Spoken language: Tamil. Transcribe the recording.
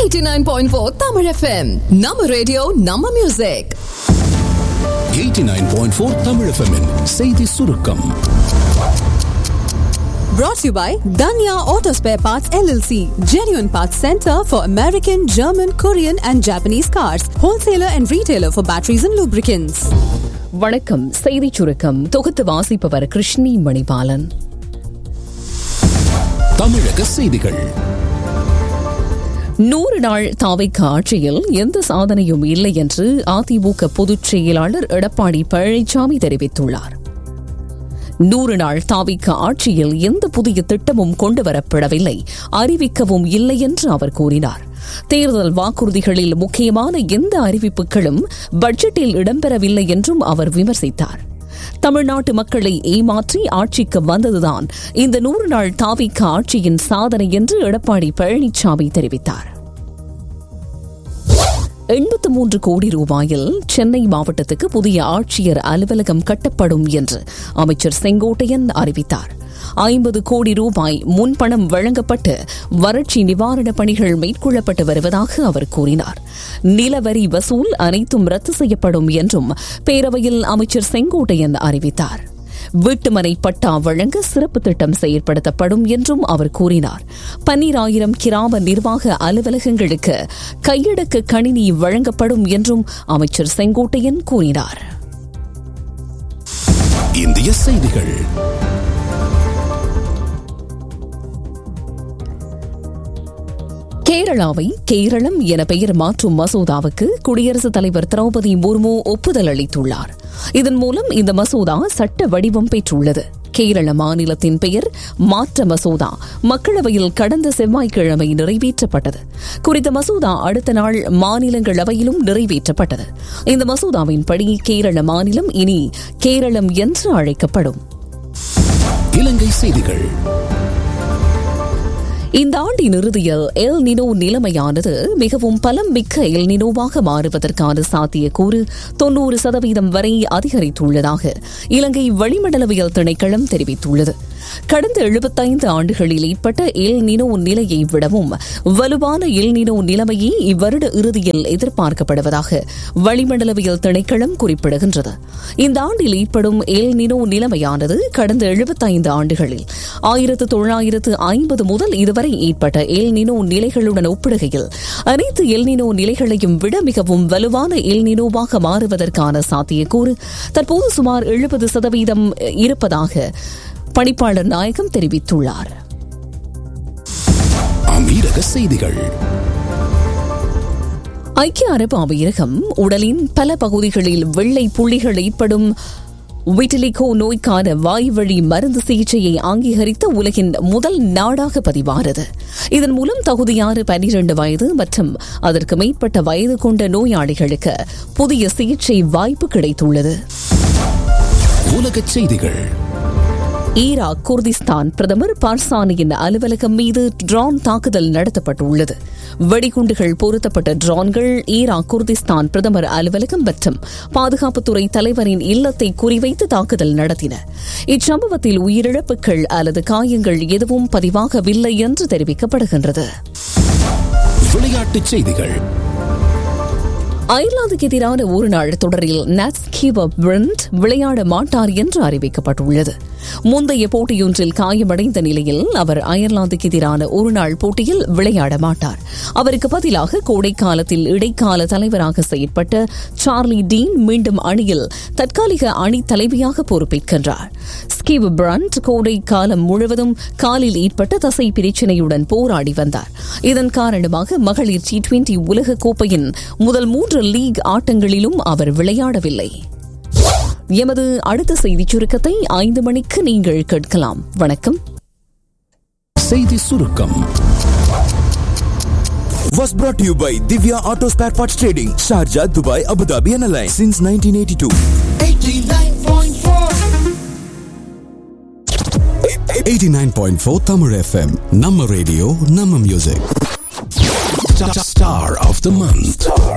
89.4 Tamil FM. நம்ம ரேடியோ நம்ம மியூசிக் 89.4 தமிழ் FM -இன் செய்தி சுருக்கம் brought to you by Danya Auto Spare Parts LLC, genuine parts center for American, German, Korean and Japanese cars, wholesaler and retailer for batteries and lubricants. வணக்கம் செய்திச் சுருக்கம் தொகுத்து வாசிப்பவர் கிருஷ்ணி மணிபாலன் தமிழக செய்திகள் நூறு நாள் தாவைக்க ஆட்சியில் எந்த சாதனையும் இல்லை என்று அதிமுக பொதுச் செயலாளர் எடப்பாடி பழனிசாமி தெரிவித்துள்ளார் நூறு நாள் தாவிக்க ஆட்சியில் எந்த புதிய திட்டமும் கொண்டுவரப்படவில்லை அறிவிக்கவும் இல்லை என்று அவர் கூறினார் தேர்தல் வாக்குறுதிகளில் முக்கியமான எந்த அறிவிப்புகளும் பட்ஜெட்டில் இடம்பெறவில்லை என்றும் அவர் விமர்சித்தார் தமிழ்நாட்டு மக்களை ஏமாற்றி ஆட்சிக்கு வந்ததுதான் இந்த நூறு நாள் தாவிக்க ஆட்சியின் சாதனை என்று எடப்பாடி பழனிசாமி தெரிவித்தார் எண்பத்து மூன்று கோடி ரூபாயில் சென்னை மாவட்டத்துக்கு புதிய ஆட்சியர் அலுவலகம் கட்டப்படும் என்று அமைச்சர் செங்கோட்டையன் அறிவித்தார் ஐம்பது கோடி ரூபாய் முன்பணம் வழங்கப்பட்டு வறட்சி நிவாரணப் பணிகள் மேற்கொள்ளப்பட்டு வருவதாக அவர் கூறினார் நிலவரி வசூல் அனைத்தும் ரத்து செய்யப்படும் என்றும் பேரவையில் அமைச்சர் செங்கோட்டையன் அறிவித்தார் வீட்டுமனை பட்டா வழங்க சிறப்பு திட்டம் செயற்படுத்தப்படும் என்றும் அவர் கூறினார் பன்னிராயிரம் கிராம நிர்வாக அலுவலகங்களுக்கு கையடக்க கணினி வழங்கப்படும் என்றும் அமைச்சர் செங்கோட்டையன் கூறினார் இந்திய செய்திகள் கேரளாவை கேரளம் என பெயர் மாற்றும் மசோதாவுக்கு குடியரசுத் தலைவர் திரௌபதி முர்மு ஒப்புதல் அளித்துள்ளார் இதன் மூலம் இந்த மசோதா சட்ட வடிவம் பெற்றுள்ளது கேரள மாநிலத்தின் பெயர் மாற்ற மசோதா மக்களவையில் கடந்த செவ்வாய்க்கிழமை நிறைவேற்றப்பட்டது குறித்த மசோதா அடுத்த நாள் மாநிலங்களவையிலும் நிறைவேற்றப்பட்டது இந்த மசோதாவின்படி கேரள மாநிலம் இனி கேரளம் என்று அழைக்கப்படும் இலங்கை செய்திகள் இந்த ஆண்டின் இறுதியில் எல் நினோ நிலைமையானது மிகவும் பலம் மிக்க எல் நினோவாக மாறுவதற்கான சாத்தியக்கூறு தொன்னூறு சதவீதம் வரை அதிகரித்துள்ளதாக இலங்கை வளிமண்டலவியல் திணைக்களம் தெரிவித்துள்ளது கடந்த எழுபத்தைந்து ஆண்டுகளில் ஏற்பட்ட எல் நினோ நிலையை விடவும் வலுவான எல் நினோ நிலைமையே இவ்வருட இறுதியில் எதிர்பார்க்கப்படுவதாக வளிமண்டலவியல் திணைக்களம் குறிப்பிடுகின்றது இந்த ஆண்டில் ஏற்படும் எல் நினோ நிலைமையானது கடந்த எழுபத்தைந்து ஆண்டுகளில் ஆயிரத்து தொள்ளாயிரத்து ஐம்பது முதல் இதுவரை ஏற்பட்ட எல் நினோ நிலைகளுடன் ஒப்பிடுகையில் அனைத்து எல் நினோ நிலைகளையும் விட மிகவும் வலுவான எல் நினோவாக மாறுவதற்கான சாத்தியக்கூறு தற்போது சுமார் எழுபது சதவீதம் இருப்பதாக பணிப்பாளர் நாயகம் தெரிவித்துள்ளார் அமீரக செய்திகள் ஐக்கிய அரபு அமீரகம் உடலின் பல பகுதிகளில் வெள்ளை புள்ளிகள் ஏற்படும் விட்டிலிகோ நோய்க்கான வாய்வழி மருந்து சிகிச்சையை அங்கீகரித்த உலகின் முதல் நாடாக பதிவானது இதன் மூலம் தகுதியான பனிரண்டு வயது மற்றும் அதற்கு மேற்பட்ட வயது கொண்ட நோயாளிகளுக்கு புதிய சிகிச்சை வாய்ப்பு கிடைத்துள்ளது உலகச் செய்திகள் ஈராக் குர்திஸ்தான் பிரதமர் பார்சானியின் அலுவலகம் மீது ட்ரோன் தாக்குதல் நடத்தப்பட்டுள்ளது வெடிகுண்டுகள் பொருத்தப்பட்ட ட்ரோன்கள் ஈராக் குர்திஸ்தான் பிரதமர் அலுவலகம் மற்றும் பாதுகாப்புத்துறை தலைவரின் இல்லத்தை குறிவைத்து தாக்குதல் நடத்தின இச்சம்பவத்தில் உயிரிழப்புகள் அல்லது காயங்கள் எதுவும் பதிவாகவில்லை என்று தெரிவிக்கப்படுகின்றது விளையாட்டுச் செய்திகள் அயர்லாந்துக்கு எதிரான ஒருநாள் தொடரில் நாட்ஸ் கீவர் பிரிண்ட் விளையாட மாட்டார் என்று அறிவிக்கப்பட்டுள்ளது முந்தைய போட்டியொன்றில் காயமடைந்த நிலையில் அவர் அயர்லாந்துக்கு எதிரான ஒருநாள் போட்டியில் விளையாட மாட்டார் அவருக்கு பதிலாக கோடைக்காலத்தில் இடைக்கால தலைவராக செயற்பட்ட சார்லி டீன் மீண்டும் அணியில் தற்காலிக அணி தலைவியாக பொறுப்பேற்கின்றார் ஸ்கீவ் பிரண்ட் கோடை காலம் முழுவதும் காலில் ஏற்பட்ட தசை பிரச்சினையுடன் போராடி வந்தார் இதன் காரணமாக மகளிர் டி டுவெண்டி உலக கோப்பையின் முதல் மூன்று லீக் ஆட்டங்களிலும் அவர் விளையாடவில்லை எமது அடுத்த செய்திச் சுருக்கத்தை ஐந்து மணிக்கு நீங்கள் கேட்கலாம் வணக்கம் செய்தி சுருக்கம் was brought to you by Divya Auto Spare Parts Trading, Sharjah, Dubai, Abu Dhabi and Alliance since 1982. 89.4 Tamil FM. Nama radio, Nama music. Star of the month.